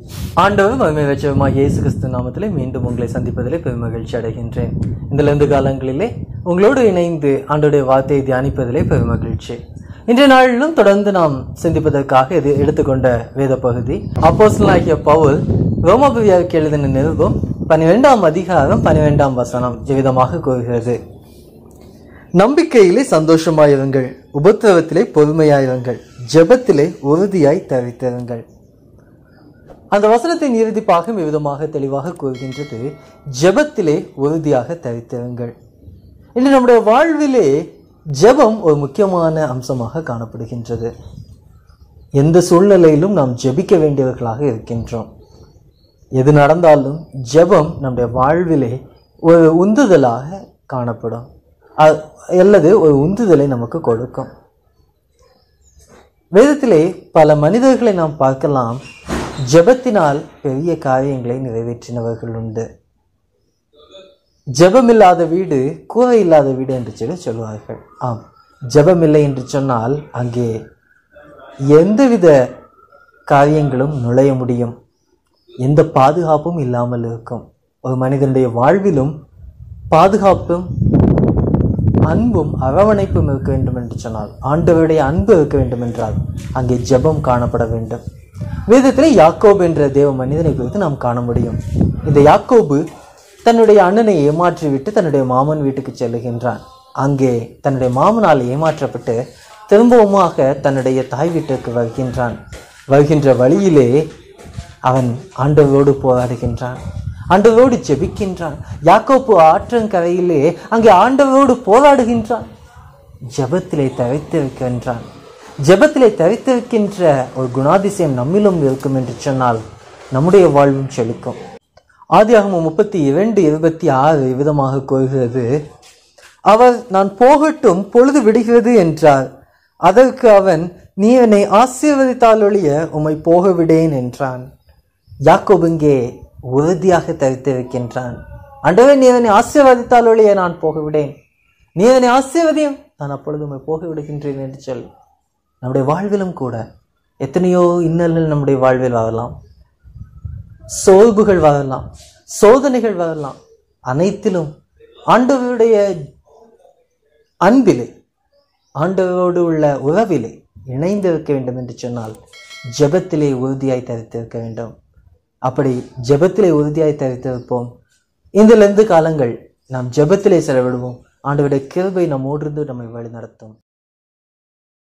ஆண்டவர் மகிமை வச்சவமாக இயேசு கிறிஸ்து நாமத்திலே மீண்டும் உங்களை சந்திப்பதிலே பெருமகிழ்ச்சி அடைகின்றேன் இந்த லந்து காலங்களிலே உங்களோடு இணைந்து ஆண்டோடைய வார்த்தையை தியானிப்பதிலே பெருமகிழ்ச்சி இன்றைய நாளிலும் தொடர்ந்து நாம் சிந்திப்பதற்காக இது எடுத்துக்கொண்ட வேத பகுதி அப்போஸ்தலனாகிய பவுல் ரோமபுவியாவுக்கு எழுதின நிருபம் பன்னிரெண்டாம் அதிகாரம் பன்னிரெண்டாம் வசனம் இவ்விதமாக கூறுகிறது நம்பிக்கையிலே சந்தோஷமாயிருங்கள் உபத்திரவத்திலே பொறுமையாயிருங்கள் ஜெபத்திலே உறுதியாய் தவித்திருங்கள் அந்த வசனத்தின் இறுதி பாகம் விதமாக தெளிவாக கூறுகின்றது ஜெபத்திலே உறுதியாக தரித்திருங்கள் இன்று நம்முடைய வாழ்விலே ஜெபம் ஒரு முக்கியமான அம்சமாக காணப்படுகின்றது எந்த சூழ்நிலையிலும் நாம் ஜெபிக்க வேண்டியவர்களாக இருக்கின்றோம் எது நடந்தாலும் ஜெபம் நம்முடைய வாழ்விலே ஒரு உந்துதலாக காணப்படும் அ- அல்லது ஒரு உந்துதலை நமக்கு கொடுக்கும் வேதத்திலே பல மனிதர்களை நாம் பார்க்கலாம் ஜெபத்தினால் பெரிய காரியங்களை நிறைவேற்றினவர்கள் உண்டு ஜெபமில்லாத வீடு கூரை இல்லாத வீடு என்று சொல்லி சொல்வார்கள் ஆம் ஜெபமில்லை என்று சொன்னால் அங்கே எந்தவித காரியங்களும் நுழைய முடியும் எந்த பாதுகாப்பும் இல்லாமல் இருக்கும் ஒரு மனிதனுடைய வாழ்விலும் பாதுகாப்பும் அன்பும் அரவணைப்பும் இருக்க வேண்டும் என்று சொன்னால் ஆண்டவருடைய அன்பு இருக்க வேண்டும் என்றால் அங்கே ஜெபம் காணப்பட வேண்டும் வேதத்திலே யாக்கோபு என்ற தேவ மனிதனை குறித்து நாம் காண முடியும் இந்த யாக்கோபு தன்னுடைய அண்ணனை ஏமாற்றிவிட்டு தன்னுடைய மாமன் வீட்டுக்கு செல்லுகின்றான் அங்கே தன்னுடைய மாமனால் ஏமாற்றப்பட்டு திரும்பவுமாக தன்னுடைய தாய் வீட்டிற்கு வருகின்றான் வருகின்ற வழியிலே அவன் ஆண்டவரோடு போராடுகின்றான் ஆண்டவரோடு ஜெபிக்கின்றான் யாக்கோப்பு ஆற்றங்கரையிலே அங்கே ஆண்டவரோடு போராடுகின்றான் ஜெபத்திலே தவித்திருக்கின்றான் ஜெபத்திலே தவித்திருக்கின்ற ஒரு குணாதிசயம் நம்மிலும் இருக்கும் என்று சொன்னால் நம்முடைய வாழ்வும் செழிக்கும் ஆதியாகமம் முப்பத்தி இரண்டு இருபத்தி ஆறு விதமாக கூறுகிறது அவர் நான் போகட்டும் பொழுது விடுகிறது என்றார் அதற்கு அவன் நீ என்னை ஆசீர்வதித்தால் ஒழிய உம்மை போக விடேன் என்றான் யாக்கோபு இங்கே உறுதியாக தரித்திருக்கின்றான் ஆண்டவரே நீ என்னை ஆசீர்வதித்தால் ஒழிய நான் போக விடேன் நீ என்னை ஆசீர்வதியும் நான் அப்பொழுது உம்மை போக விடுகின்றேன் என்று சொல் நம்முடைய வாழ்விலும் கூட எத்தனையோ இன்னல்கள் நம்முடைய வாழ்வில் வரலாம் சோர்வுகள் வரலாம் சோதனைகள் வரலாம் அனைத்திலும் ஆண்டவருடைய அன்பிலே ஆண்டவரோடு உள்ள உறவிலே இணைந்திருக்க வேண்டும் என்று சொன்னால் ஜெபத்திலே உறுதியாய் தரித்திருக்க வேண்டும் அப்படி ஜெபத்திலே உறுதியாய் தரித்திருப்போம் இந்த லெந்து காலங்கள் நாம் ஜெபத்திலே செலவிடுவோம் ஆண்டவருடைய கிருபை நம்மோடு இருந்து நம்மை வழி நடத்தும்